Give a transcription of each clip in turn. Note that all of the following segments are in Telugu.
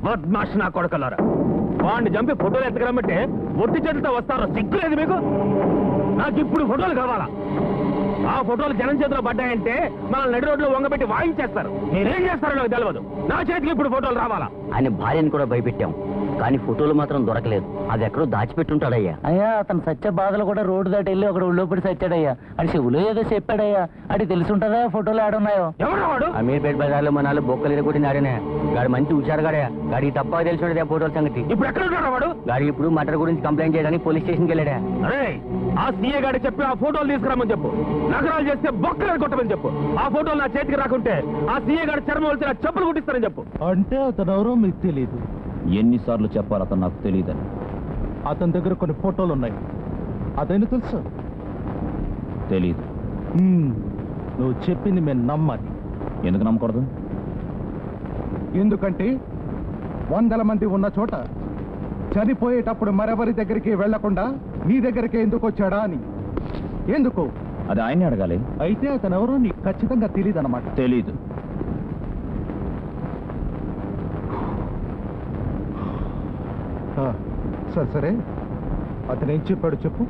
బద్మాష్ నా కొడకలారా వాడిని చంపి ఫోటోలు ఎత్తకరమ్మంటే ఒట్టి చేతులతో వస్తారో సిగ్గులేదు మీకు నాకు ఇప్పుడు ఫోటోలు కావాలా ఆ ఫోటోలు జనం చేతిలో పడ్డాయంటే మన నడి రోడ్లో వంగబెట్టి వాయించేస్తారు మీరేం చేస్తారో నాకు తెలియదు నా చేతికి ఇప్పుడు ఫోటోలు రావాలా ఆయన భార్యను కూడా భయపెట్టాం కానీ ఫోటోలు మాత్రం దొరకలేదు అది ఎక్కడో దాచిపెట్టుంటాడయ్యా అయ్యా అతను సత్య బాధలు కూడా రోడ్డు దాటి వెళ్ళి ఒకడు ఊళ్ళో పడి సచ్చాడయ్యా అది చెవులో ఏదో చెప్పాడయ్యా అది తెలిసి ఉంటుందా ఫోటోలు ఆడున్నాయో ఎవరు వాడు అమీర్పేట బజార్లో మన వాళ్ళు బొక్కలు కొట్టిన ఆడనే గాడి మంచి హుషారు గాడే గాడికి తప్ప తెలిసి ఉండదు ఫోటోల సంగతి ఇప్పుడు ఎక్కడ ఉన్నాడు వాడు గాడి ఇప్పుడు మటర్ గురించి కంప్లైంట్ చేయడానికి పోలీస్ స్టేషన్కి వెళ్ళాడా అరే ఆ సీఏ గాడి చెప్పి ఆ ఫోటోలు తీసుకురామని చెప్పు నగరాలు చేస్తే బొక్కలు కొట్టమని చెప్పు ఆ ఫోటోలు నా చేతికి రాకుంటే ఆ సీఏ గాడి చర్మం వచ్చి నా చెప్పులు కుట్టిస్తానని చెప్పు అంటే అతను ఎవరో మీకు తెలియదు ఎన్నిసార్లు చెప్పాలి అతను నాకు తెలియదని అతని దగ్గర కొన్ని ఫోటోలు ఉన్నాయి అతని తెలుసు తెలియదు హ్మ్, నువ్వు చెప్పింది మేము నమ్మాలి ఎందుకు నమ్మకూడదు ఎందుకంటే వందల మంది ఉన్న చోట చనిపోయేటప్పుడు మరెవరి దగ్గరికి వెళ్లకుండా నీ దగ్గరికి ఎందుకు వచ్చాడా అని ఎందుకు అది ఆయన్ని అడగాలి అయితే అతను ఎవరో నీకు ఖచ్చితంగా తెలియదు అనమాట తెలీదు సరే సరే అతను ఏం చెప్పాడు చెప్పు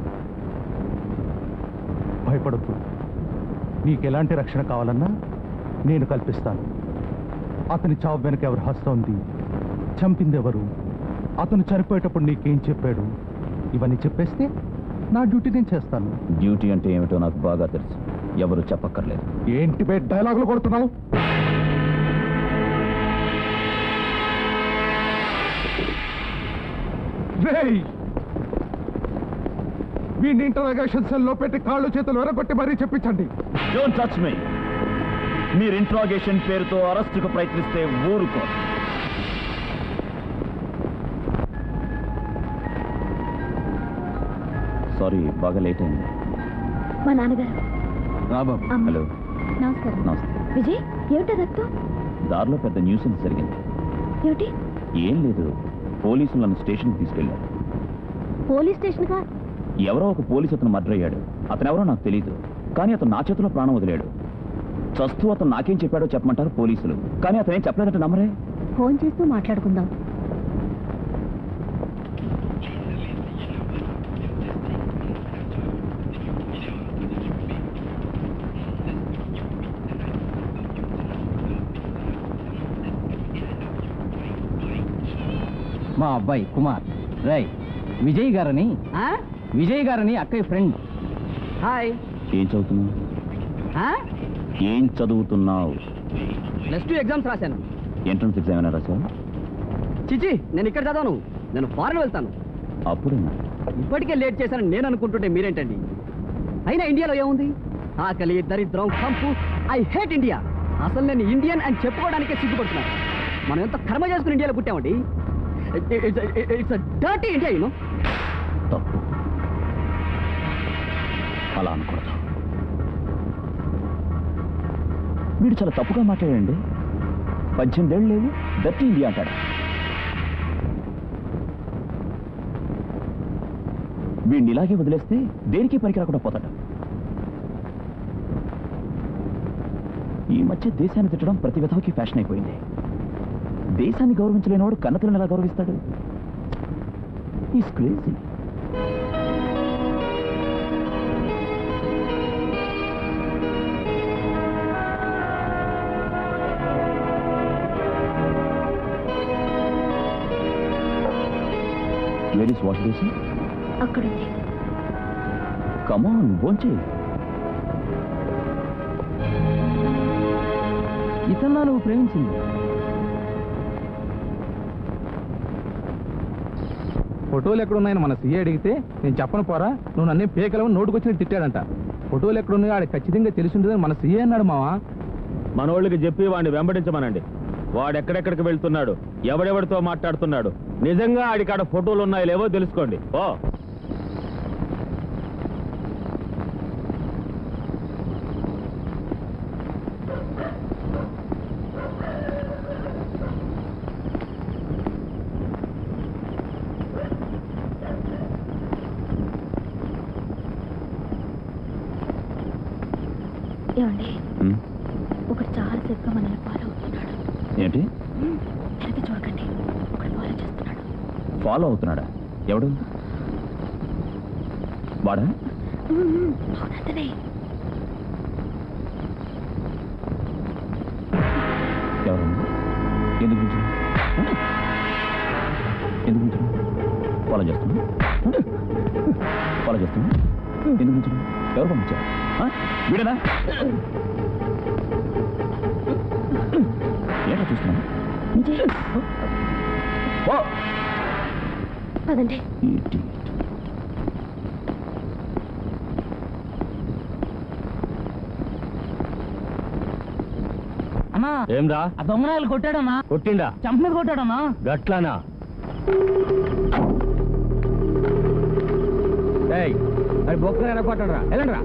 భయపడద్దు నీకు ఎలాంటి రక్షణ కావాలన్నా నేను కల్పిస్తాను అతని చావు వెనక ఎవరు హస్తం ఉంది చంపింది ఎవరు అతను చనిపోయేటప్పుడు నీకేం చెప్పాడు ఇవన్నీ చెప్పేస్తే నా డ్యూటీ నేను చేస్తాను డ్యూటీ అంటే ఏమిటో నాకు బాగా తెలుసు ఎవరు చెప్పక్కర్లేదు ఏంటి బే డైలాగులు కొడుతున్నావు రేయ్! వీడిని ఇంటరాగేషన్ సెల్లో పెట్టి కాళ్ళు చేతులు ఎరగొట్టి మరీ చెప్పించండి డోంట్ టచ్ మీ మీరు ఇంట్రాగేషన్ పేరుతో అరెస్టుకు ప్రయత్నిస్తే ఊరుకో సారీ బాగా లేట్ అయింది మా నాన్నగారు రాబాబు అమ్మ. హలో నమస్కారం నమస్తే విజయ్ ఏమిటా రక్తం దారిలో పెద్ద న్యూసెన్స్ జరిగింది ఏమిటి ఏం లేదు పోలీసులు నన్ను స్టేషన్కి తీసుకెళ్లారు పోలీస్ స్టేషన్ కా ఎవరో ఒక పోలీసు అతను మర్డర్ అయ్యాడు అతను ఎవరో నాకు తెలియదు కానీ అతను నా చేతిలో ప్రాణం వదిలాడు చస్తూ అతను నాకేం చెప్పాడో చెప్పమంటారు పోలీసులు కానీ అతను ఏం చెప్పలేదంటే నమ్మరే ఫోన్ చేస్తూ మాట్లాడుకుందాం మా అబ్బాయి కుమార్ రై విజయ్ గారని విజయ్ గారని అక్కయ్య ఫ్రెండ్ హాయ్ ఏం చదువుతున్నావు ఏం చదువుతున్నావు ప్లస్ టూ ఎగ్జామ్స్ రాశాను ఎంట్రన్స్ ఎగ్జామ్ అయినా రాసావు చిచి నేను ఇక్కడ చదవను నేను ఫారెన్ వెళ్తాను అప్పుడేనా ఇప్పటికే లేట్ చేశానని నేను అనుకుంటుంటే మీరేంటండి అయినా ఇండియాలో ఏముంది ఆకలి దరిద్రం కంపు ఐ హేట్ ఇండియా అసలు నేను ఇండియన్ అని చెప్పుకోవడానికే సిగ్గుపడుతున్నాను మనం ఎంత కర్మ చేసుకుని ఇండియాలో పుట్టామండి ఇట్స్ డర్టీ ఇండియా యూనో తప్పు అలా అనకూడదు వీడు చాలా తప్పుగా మాట్లాడండి పద్దెనిమిదేళ్ళు లేవు దట్టి ఇండియా అంటాడు వీడిని ఇలాగే వదిలేస్తే దేనికి పనికి రాకుండా పోతాడు ఈ మధ్య దేశాన్ని తిట్టడం ప్రతి విధవకి ఫ్యాషన్ అయిపోయింది దేశాన్ని గౌరవించలేనివాడు కన్నతలను ఎలా గౌరవిస్తాడు is crazy where is wash basin అక్కడుంది కమాన్ భోంచే ఇతన్నా నువ్వు ప్రేమించింది ఫోటోలు ఎక్కడున్నాయని మన సీఏ అడిగితే నేను చెప్పను పోరా నువ్వు నన్నే పేకలవని నోటుకొచ్చి తిట్టాడంట ఫోటోలు ఎక్కడున్నాయో ఆడికి ఖచ్చితంగా తెలిసి ఉంటుందని మన సీఏ అన్నాడు మావా మనోళ్ళకి చెప్పి వాడిని వెంబడించమనండి వాడు ఎక్కడెక్కడికి వెళ్తున్నాడు ఎవడెవడితో మాట్లాడుతున్నాడు నిజంగా ఆడికాడ ఫోటోలు ఉన్నాయో లేవో తెలుసుకోండి ఓ ఏమండి ఉమ్, ఒకటి చాలా సేపుగా మనల్ని ఫాలో అవుతున్నాడు ఏంటి వెనక్కి చూడకండి ఫాలో అవుతున్నాడా ఎవడు వాడా అవునతనే ఎవరు ఎందుకు నుంచున్నావు? ఎందుకు నుంచున్నావు? ఫాలో చేస్తున్నా ఫాలో చేస్తున్నా ఎందుకు నుంచున్నావు? ఎవరు పంపించారు ఆ? వీడేనా ఏంటో చూస్తున్నాను విజయ్ ఓ పదండి ఇటు, ఇటు. అన్నా ఏంరా ఆ దొంగనాయలు కొట్టాడన్నా కొట్టిండా చంప మీద కొట్టాడన్నా గట్లానా ఏయ్ మరి బొక్కలు ఎరగొట్టడరా వెళ్ళండిరా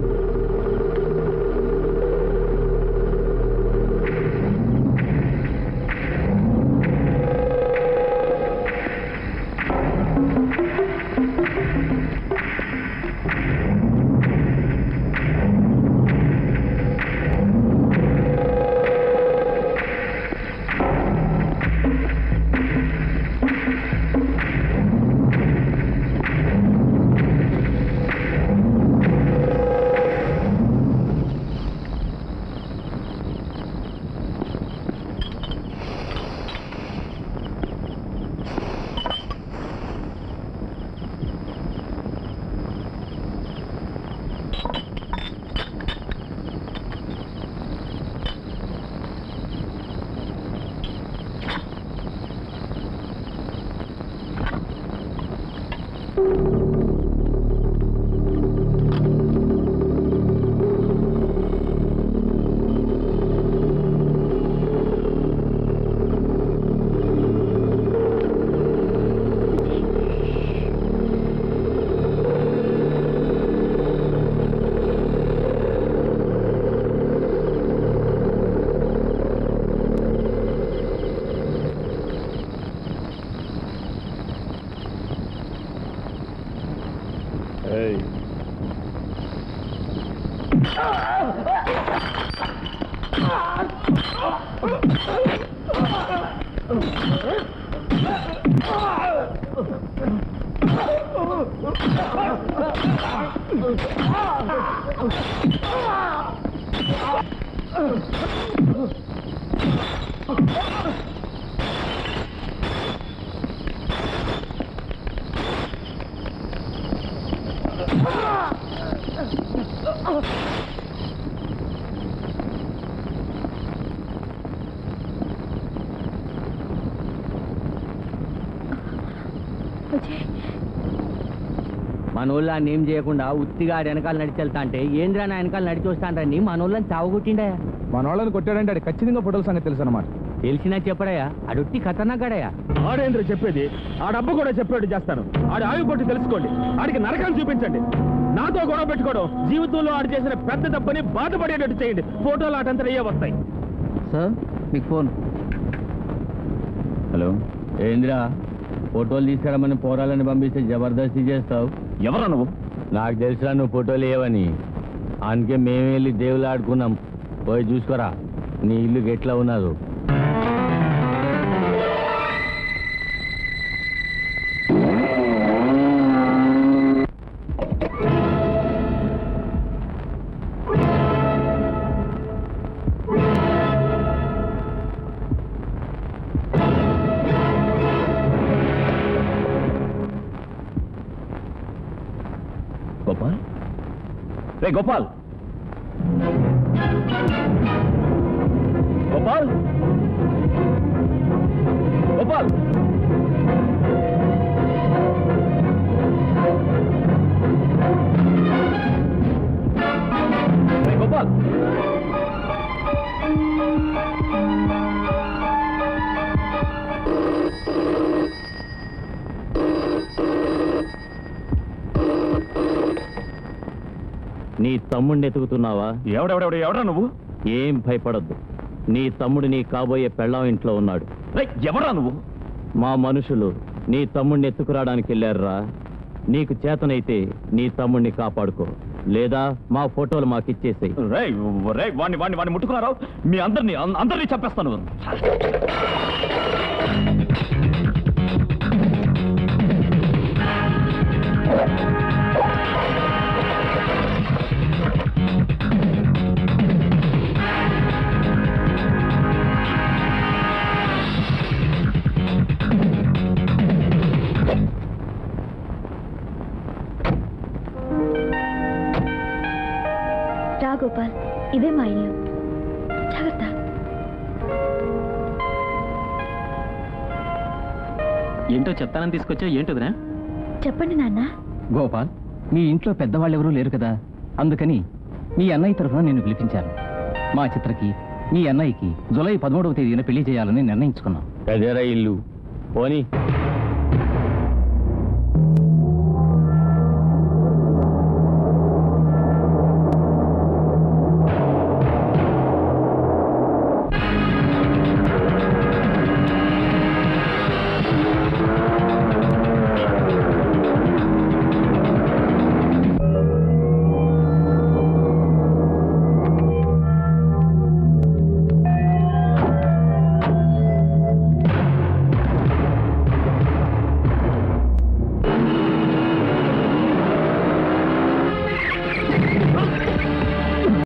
విజయ్ మన ఊళ్ళో ఏం చేయకుండా ఉత్తిగా ఆడి వెనకాల నడిచి వెళ్తా అంటే ఏంద్రా నా వెనకాల నడిచి వస్తాండ్రని మన ఊళ్ళని చావగొట్టిండా మన వాళ్ళని కొట్టాడంటే అది ఖచ్చితంగా ఫోటోల సంగతి తెలుసు అనమాట తెలిసినా చెప్పడాయా అడుట్టి ఖతర్నాగాడయా ఆడేంద్ర చెప్పేది ఆడబ్బ కూడా చెప్పేట్టు చేస్తాను ఆడి ఆయువు పట్టు తెలుసుకోండి ఆడికి నరకాన్ని చూపించండి నాతో గొడవ పెట్టుకోవడం జీవితంలో ఆడు చేసిన పెద్ద తప్పని బాధపడేటట్టు చేయండి ఫోటోలు ఆటంతా అయ్యే వస్తాయి సార్ మీకు ఫోన్ హలో ఏంద్రా ఫోటోలు తీసుకురమ్మని పోరాలని పంపిస్తే జబర్దస్తి చేస్తావు ఎవరా నువ్వు నాకు తెలుసురా నువ్వు ఫోటోలు ఏవని అందుకే మేము వెళ్ళి దేవులు ఆడుకున్నాం పోయి చూసుకోరా నీ ఇల్లు ఎట్లా ఉన్నదో గోపాల్ రే గోపాల్ గోపాల్ గోపాల్ రే గోపాల్ నీ తమ్ముడిని ఎతుకుతున్నావా ఎవడెవడెవడ ఎవడా నువ్వు ఏం భయపడద్దు నీ తమ్ముడు నీ కాబోయే పెళ్ళాం ఇంట్లో ఉన్నాడు రే ఎవరా నువ్వు మా మనుషులు నీ తమ్ముడిని ఎత్తుకురావడానికి వెళ్ళారురా నీకు చేతనైతే నీ తమ్ముడిని కాపాడుకో లేదా మా ఫోటోలు మాకు ఇచ్చేసాయి రే రే వాడిని వాడిని వాడిని ముట్టుకున్నారావు మీ అందరినీ అం- అందరినీ చంపేస్తాను రా గోపాల్ ఇదే మా ఇల్లు జాగ్రత్త ఏంటో చెప్తానని తీసుకొచ్చా ఏంటోదిరా చెప్పండి నాన్న గోపాల్ మీ ఇంట్లో పెద్దవాళ్ళు ఎవరూ లేరు కదా అందుకని మీ అన్నయ్య తరఫున నేను పిలిపించాను మా చిత్రకి మీ అన్నయ్యకి జులై పదమూడవ తేదీన పెళ్లి చేయాలని నిర్ణయించుకున్నాం అదేరా ఇల్లు పోనీ